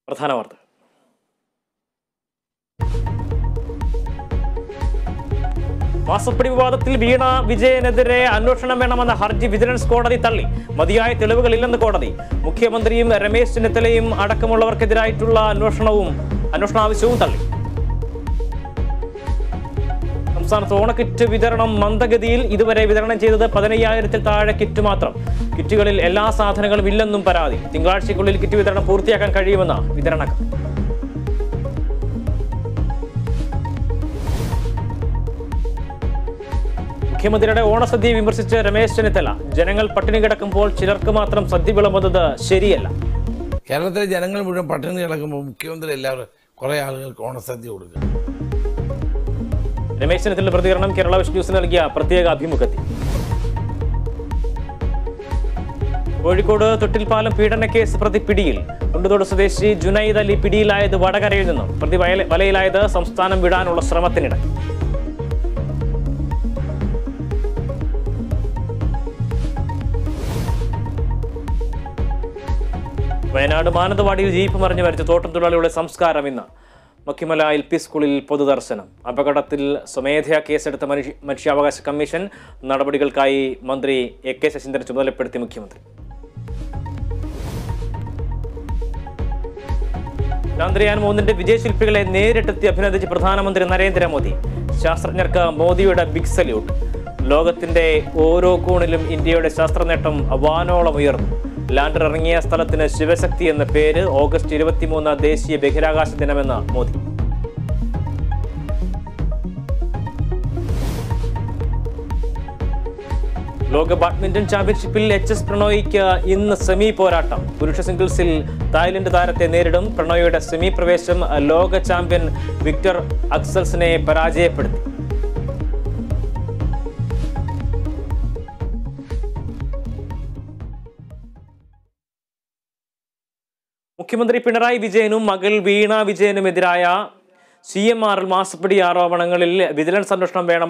പ്രധാന വാർത്ത മാസപ്പടി വിവാദത്തിൽ വീണ വിജയനെതിരെ അന്വേഷണം വേണമെന്ന ഹർജി വിജിലൻസ് കോടതി തള്ളി മതിയായ തെളിവുകളില്ലെന്ന് കോടതി മുഖ്യമന്ത്രിയും രമേശ് ചെന്നിത്തലയും അടക്കമുള്ളവർക്കെതിരായിട്ടുള്ള അന്വേഷണവും അന്വേഷണ ആവശ്യവും തള്ളി സംസ്ഥാനത്ത് ഓണക്കിറ്റ് വിതരണം മന്ദഗതിയിൽ ഇതുവരെ വിതരണം ചെയ്തത് പതിനയ്യായിരത്തിൽ താഴെ കിറ്റ് മാത്രം കിറ്റുകളിൽ എല്ലാ സാധനങ്ങളും ഇല്ലെന്നും പരാതി തിങ്കളാഴ്ചയ്ക്കുള്ളിൽ കിറ്റ് വിതരണം പൂർത്തിയാക്കാൻ കഴിയുമെന്ന് വിതരണക്കാർ മുഖ്യമന്ത്രിയുടെ ഓണസദ്യയെ വിമർശിച്ച് രമേശ് ചെന്നിത്തല ജനങ്ങൾ പട്ടിണി കിടക്കുമ്പോൾ ചിലർക്ക് മാത്രം സദ്യ വിളമ്പുന്നത് ശരിയല്ല കേരളത്തിലെ ജനങ്ങൾ മുഴുവൻ പട്ടിണി കിടക്കുമ്പോൾ മുഖ്യമന്ത്രി എല്ലാവരും കുറേ ആളുകൾക്ക് ഓണസദ്യ കൊടുക്കുക രമേശ് ചെന്നിത്തല പ്രതികരണം കേരള വിഷ് ന്യൂസ് നൽകിയ പ്രത്യേക അഭിമുഖത്തിൽ കോഴിക്കോട് തൊട്ടിൽപ്പാലം പീഡനക്കേസ് പ്രതി പിടിയിൽ കുണ്ടുതോട് സ്വദേശി ജുനൈദ് അലി പിടിയിലായത് വടകരയിൽ നിന്നും പ്രതി വയല- വലയിലായത് സംസ്ഥാനം വിടാനുള്ള ശ്രമത്തിനിടെ വയനാട് മാനന്തവാടിയിൽ ജീപ്പ് മറിഞ്ഞു മരിച്ച തോട്ടം തൊഴിലാളിയുടെ സംസ്കാരം ഇന്ന് മക്കിമല എൽ പി സ്കൂളിൽ പൊതുദർശനം അപകടത്തിൽ സ്വമേധയാ കേസെടുത്ത മനുഷ്യ മനുഷ്യാവകാശ കമ്മീഷൻ നടപടികൾക്കായി മന്ത്രി എ കെ ശശീന്ദ്രൻ ചുമതലപ്പെടുത്തി മുഖ്യമന്ത്രി ചന്ദ്രയാൻ മൂന്നിന്റെ വിജയശില്പികളെ നേരിട്ടെത്തി അഭിനന്ദിച്ച് പ്രധാനമന്ത്രി നരേന്ദ്രമോദി ശാസ്ത്രജ്ഞർക്ക് മോദിയുടെ ബിഗ് സല്യൂട്ട് ലോകത്തിന്റെ ഓരോ കോണിലും ഇന്ത്യയുടെ ശാസ്ത്രനേട്ടം അവാനോളം ഉയർന്നു ലാൻഡർ ഇറങ്ങിയ സ്ഥലത്തിന് ശിവശക്തി എന്ന പേര് ഓഗസ്റ്റ് ഇരുപത്തിമൂന്ന് ദേശീയ ബഹിരാകാശ ദിനമെന്ന് മോദി ലോക ബാഡ്മിന്റൺ ചാമ്പ്യൻഷിപ്പിൽ എച്ച് എസ് പ്രണോയിക്ക് ഇന്ന് സെമി പോരാട്ടം പുരുഷ സിംഗിൾസിൽ തായ്ലൻഡ് താരത്തെ നേരിടും പ്രണോയിയുടെ സെമി പ്രവേശം ലോക ചാമ്പ്യൻ വിക്ടർ അക്സൽസിനെ പരാജയപ്പെടുത്തി മുഖ്യമന്ത്രി പിണറായി വിജയനും മകൾ വീണ വിജയനുമെതിരായ സി എം ആറിൽ മാസപ്പടി ആരോപണങ്ങളിൽ വിജിലൻസ് അന്വേഷണം വേണം